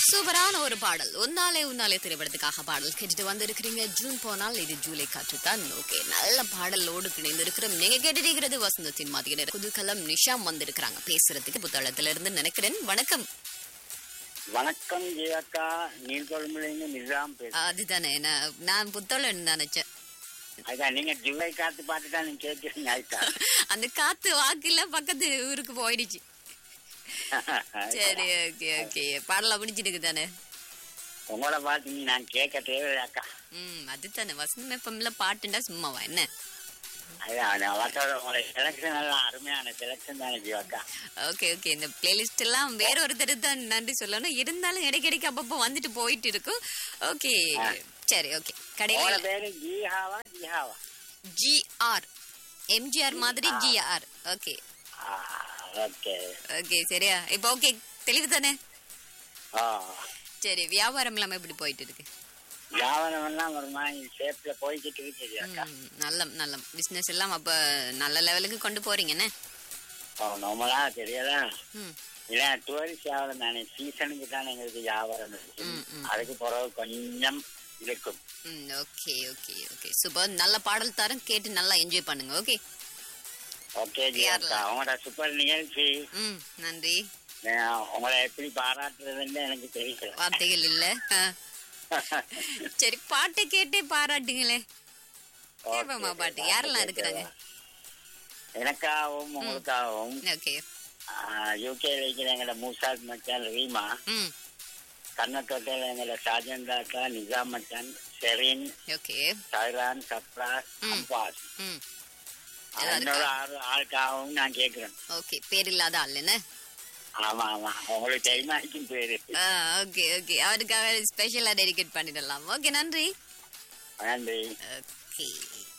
சூப்பரான ஒரு பாடல் உன்னாலே உன்னாலே திரைப்படத்துக்காக பாடல் கேட்டுட்டு வந்திருக்கிறீங்க ஜூன் போனால் இது ஜூலை காற்று தான் ஓகே நல்ல பாடலோடு இணைந்திருக்கிறோம் நீங்க கேட்டிருக்கிறது வசந்தத்தின் மாதிரியான குதூகலம் நிஷாம் வந்திருக்கிறாங்க பேசுறதுக்கு புத்தளத்துல இருந்து நினைக்கிறேன் வணக்கம் வணக்கம் ஜெயக்கா நீர்கொழும்புலேருந்து நிஜாம் பேசுறேன் அதுதானே நான் நான் புத்தளம் நினைச்சேன் அதான் நீங்க ஜூலை காத்து பாட்டு தான் நீங்க கேட்குறீங்க ஆயிட்டா அந்த காத்து வாக்குல பக்கத்து ஊருக்கு போயிடுச்சு சரி ஓகே ஓகே பாடலாம் பிடிச்சிருக்கு தானே உங்களோட பாட்டு நீ நான் கேட்க தேவையாக்கா ம் அதுதானே வசந்தம் எப்பம்ல பாட்டுண்டா சும்மாவா என்ன அதான் நான் வட்டோட உங்களோட செலக்ஷன் எல்லாம் அருமையான செலக்ஷன் தானே ஜீவாக்கா ஓகே ஓகே இந்த பிளேலிஸ்ட் எல்லாம் வேற ஒருத்தர் தான் நன்றி சொல்லணும் இருந்தாலும் இடைக்கிடைக்கு அப்பப்போ வந்துட்டு போயிட்டு இருக்கும் ஓகே சரி ஓகே உங்களோட கடையில பேரு ஜீஹாவா ஜிஹாவா ஜிஆர் எம்ஜிஆர் மாதிரி ஜிஆர் ஓகே ஓகே ஓகே சரியா இப்போ ஓகே தெளிவு தானே ஆ சரி வியாபாரம் எல்லாம் எப்படி போயிட்டு இருக்கு யாவனம் எல்லாம் ஒரு மாதிரி ஷேப்ல போய்கிட்டு இருக்கு ஜீவாக்கா ம், நல்ல நல்ல பிசினஸ் எல்லாம் அப்ப நல்ல லெவலுக்கு கொண்டு போறீங்கண்ணே நம்மளா தெரியல ம் இல்ல டூரிஸ்ட் வியாபாரம் தானே சீசனுக்கு தானே எங்களுக்கு வியாபாரம் இருக்கு. ம், ம். அதுக்கு பிறகு கொஞ்சம் இருக்கும் ம் ஓகே ஓகே ஓகே சூப்பர் நல்ல பாடல் தரம் கேட்டு நல்லா என்ஜாய் பண்ணுங்க ஓகே ஓகே ஜியாக்கா உங்களோட சூப்பர் நிகழ்ச்சி ம் நன்றி நான் உங்களை எப்படி பாராட்டுறதுன்னு எனக்கு தெரியல வார்த்தைகள் இல்ல ஆ. சரி பாட்டு கேட்டே பாராட்டுங்களே கேப்போமா பாட்டு யாரெல்லாம் இருக்கிறாங்க எனக்காகவும் உங்களுக்காகவும் ஓகே யூகேல இருக்கிற எங்களோட மூசாத் மச்சான் ரீமா ம் கண்ணத்தோட்டையில எங்களோட ஷாஜந்தாக்கா நிஜாம் மச்சான் ஷெரீன் ஓகே சைரான் சப்ரா ம். அம்பாஸ் ம் எல்லாம் என்னோட இருக்கா? ஆறு ஆளுக்காகவும் நான் கேட்கிறேன் ஓகே பேர் இல்லாத ஆள் என்ன ஆமா ஆமா உங்களுக்கு தெரியுமாக்கும் பேரு ஓகே ஓகே அவருக்காக ஸ்பெஷலா டெடிகேட் பண்ணிடலாம் ஓகே நன்றி நன்றி ஓகே